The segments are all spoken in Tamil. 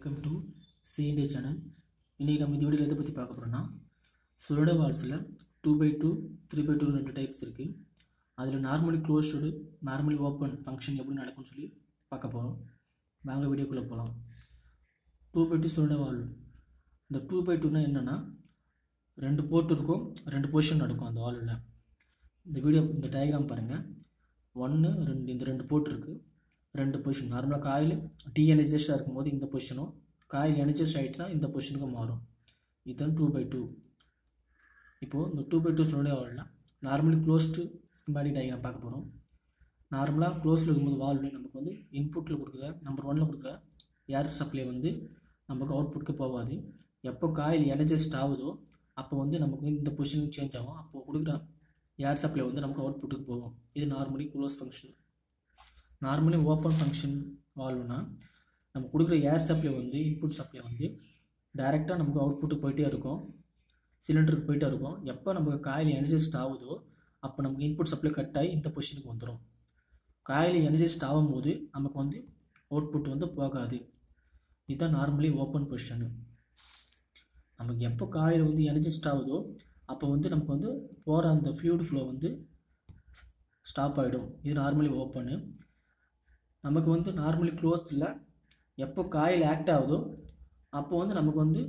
வெல்கம் டு சிஎன்டி சேனல் இன்றைக்கி நம்ம இந்த வீடியோவில் எதை பற்றி பார்க்க போகிறோம்னா சுரட வால்ஸில் two by two three by two ரெண்டு டைப்ஸ் இருக்குது அதில் normally closed normally open function எப்படி நடக்கும்னு சொல்லி பார்க்க போகிறோம் வாங்க வீடியோக்குள்ளே போகலாம் டூ பை டூ சுரட வால் இந்த டூ பை டூனா என்னென்னா ரெண்டு போர்ட் இருக்கும் ரெண்டு பொசிஷன் நடக்கும் அந்த வாலில் இந்த வீடியோ இந்த டயக்ராம் பாருங்கள் ஒன்று ரெண்டு இந்த ரெண்டு போர்ட் இருக்குது ரெண்டு பொசிஷன் நார்மலாக காயில் டிஎன்எஜஸ்டாக இருக்கும்போது இந்த பொசிஷனும் காயில் எனர்ஜஸ்ட் ஆகிடுச்சுன்னா இந்த பொசிஷனுக்கும் மாறும் இதுதான் டூ பை டூ இப்போது இந்த டூ பை டூ சொல்ல வரல நார்மலி க்ளோஸ்டு ஸ்கிமாட்டிக் டயக்ராம் பார்க்க போகிறோம் நார்மலாக க்ளோஸில் இருக்கும்போது வால்வு நமக்கு வந்து இன்புட்டில் கொடுக்குற நம்பர் ஒனில் கொடுக்குற ஏர் சப்ளை வந்து நமக்கு அவுட்புட்க்கு போகாது எப்போ காயில் எனர்ஜஸ்ட் ஆகுதோ அப்போ வந்து நமக்கு வந்து இந்த பொசிஷனுக்கு சேஞ்ச் ஆகும் அப்போ கொடுக்குற ஏர் சப்ளை வந்து நமக்கு அவுட்புட்டுக்கு போகும் இது normally close function normally open function வால்வ்னா நம்ம கொடுக்குற ஏர் சப்ளை வந்து இன்புட் சப்ளை வந்து டைரெக்டாக நமக்கு அவுட்புட்டுக்கு போயிட்டே இருக்கும் சிலிண்டருக்கு போயிட்டே இருக்கும் எப்போ நமக்கு காயில் எனர்ஜிஸ்ட் ஆகுதோ அப்போ நமக்கு இன்புட் சப்ளை கட் ஆகி இந்த பொசிஷனுக்கு வந்துடும் காயில் எனர்ஜிஸ்ட் ஆகும்போது நமக்கு வந்து அவுட்புட் வந்து போகாது இதுதான் நார்மலி ஓப்பன் பொசிஷனு நமக்கு எப்போ காயில் வந்து எனர்ஜிஸ்ட் ஆகுதோ அப்போ வந்து நமக்கு வந்து போகிற அந்த ஃப்ளூயிட் ஃப்ளோ வந்து ஸ்டாப் ஆகிடும் இது நார்மலி ஓப்பனு நமக்கு வந்து நார்மலி க்ளோஸில் எப்போ காயில் ஆக்ட் ஆகுதோ அப்போ வந்து நமக்கு வந்து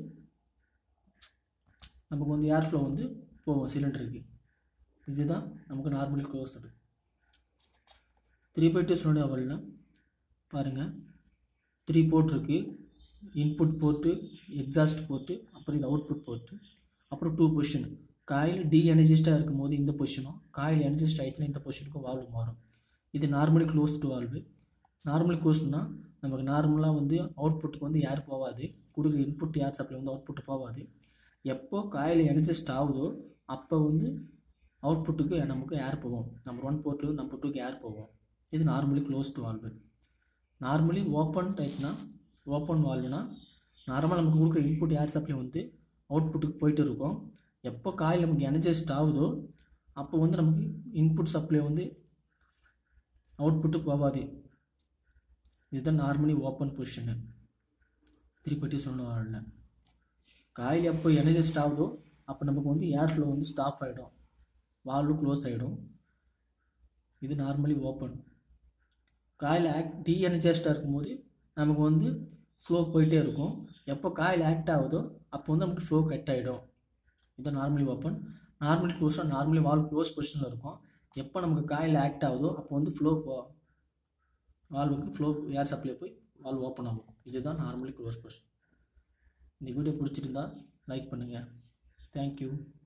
நமக்கு வந்து ஏர் ஃப்ளோ வந்து போகும் சிலிண்டருக்கு இதுதான் நமக்கு normally closed three by two சொல்லுடைய அவளில் பாருங்கள் த்ரீ போர்ட் இருக்குது இன்புட் போர்ட்டு எக்ஸாஸ்ட் போர்ட்டு அப்புறம் இது அவுட்புட் போர்ட்டு அப்புறம் டூ பொசிஷன் காயில் டி எனர்ஜிஸ்டாக இருக்கும் போது இந்த பொசிஷனும் காயில் எனர்ஜிஸ்ட் ஆகிடுச்சுன்னா இந்த பொசிஷனுக்கும் வால்வு மாறும் இது நார்மலி க்ளோஸ்டு வால்வு நார்மலி க்ளோஸ்ட்னா நமக்கு நார்மலாக வந்து அவுட்புட்டுக்கு வந்து யார் போகாது கொடுக்குற இன்புட் ஏர் சப்ளை வந்து அவுட்புட் போகாது எப்போ காயில் எனர்ஜிஸ்ட் ஆகுதோ அப்போ வந்து அவுட்புட்டுக்கு நமக்கு ஏர் போகும் நம்பர் ஒன் போர்ட்டு நம்பர் டூக்கு ஏர் போகும் இது normally closed valve normally open டைப்னா ஓப்பன் வால்வுனா நார்மலாக நமக்கு கொடுக்குற இன்புட் ஏர் சப்ளை வந்து அவுட்புட்டுக்கு போயிட்டு இருக்கும் எப்போ காயில் நமக்கு எனர்ஜிஸ்ட் ஆகுதோ அப்போ வந்து நமக்கு இன்புட் சப்ளை வந்து அவுட்புட்டு போகாது இதுதான் நார்மலி ஓப்பன் பொசிஷனு திருப்பட்டி சொன்ன வரல காயில் எப்போ எனர்ஜிஸ்ட் ஆகுதோ அப்போ நமக்கு வந்து ஏர் ஃப்ளோ வந்து ஸ்டாப் ஆகிடும் வால்வு க்ளோஸ் ஆகிடும் இது நார்மலி ஓப்பன் காயில் ஆக்ட் டி எனர்ஜிஸ்டாக இருக்கும்போது நமக்கு வந்து ஃப்ளோ போயிட்டே இருக்கும் எப்போ காயில் ஆக்ட் ஆகுதோ அப்போ வந்து நமக்கு ஃப்ளோ கட் ஆகிடும் இதுதான் நார்மலி ஓப்பன் நார்மலி க்ளோஸாக நார்மலி வால் க்ளோஸ் பொசிஷனில் இருக்கும் எப்போ நமக்கு காயில் ஆக்ட் ஆகுதோ அப்போ வந்து ஃப்ளோ போ வால்வுக்கு ஃப்ளோ ஏர் சப்ளை போய் வால்வ் ஓப்பன் ஆகும் இதுதான் நார்மலி க்ளோஸ் பொசிஷன் இந்த வீடியோ பிடிச்சிருந்தா லைக் பண்ணுங்கள் தேங்க்யூ